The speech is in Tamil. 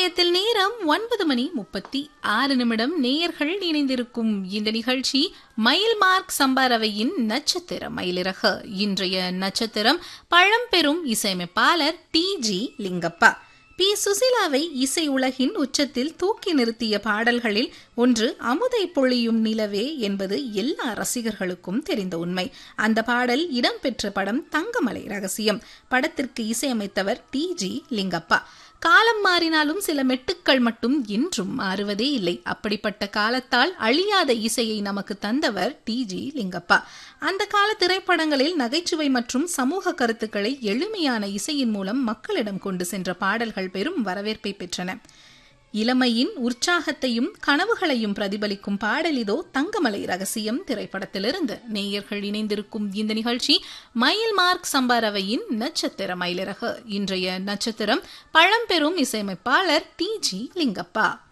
நிலையத்தில் நேரம் ஒன்பது மணி முப்பத்தி ஆறு நிமிடம் நேயர்கள் இணைந்திருக்கும் இந்த நிகழ்ச்சி மயில் மார்க் சம்பாரவையின் நட்சத்திர மயிலிறகு இன்றைய நட்சத்திரம் பழம்பெரும் இசையமைப்பாளர் டி ஜி லிங்கப்பா பி சுசிலாவை இசை உலகின் உச்சத்தில் தூக்கி நிறுத்திய பாடல்களில் ஒன்று அமுதை பொழியும் நிலவே என்பது எல்லா ரசிகர்களுக்கும் தெரிந்த உண்மை அந்த பாடல் இடம்பெற்ற படம் தங்கமலை ரகசியம் படத்திற்கு இசையமைத்தவர் டி ஜி லிங்கப்பா காலம் மாறினாலும் சில மெட்டுக்கள் மட்டும் என்றும் மாறுவதே இல்லை அப்படிப்பட்ட காலத்தால் அழியாத இசையை நமக்கு தந்தவர் டி ஜி லிங்கப்பா அந்த கால திரைப்படங்களில் நகைச்சுவை மற்றும் சமூக கருத்துக்களை எளிமையான இசையின் மூலம் மக்களிடம் கொண்டு சென்ற பாடல்கள் பெரும் வரவேற்பை பெற்றன இளமையின் உற்சாகத்தையும் கனவுகளையும் பிரதிபலிக்கும் பாடல் இதோ தங்கமலை ரகசியம் திரைப்படத்திலிருந்து நேயர்கள் இணைந்திருக்கும் இந்த நிகழ்ச்சி மயில் மார்க் சம்பாரவையின் நட்சத்திர மயிலிறகு இன்றைய நட்சத்திரம் பழம்பெரும் இசையமைப்பாளர் டி ஜி லிங்கப்பா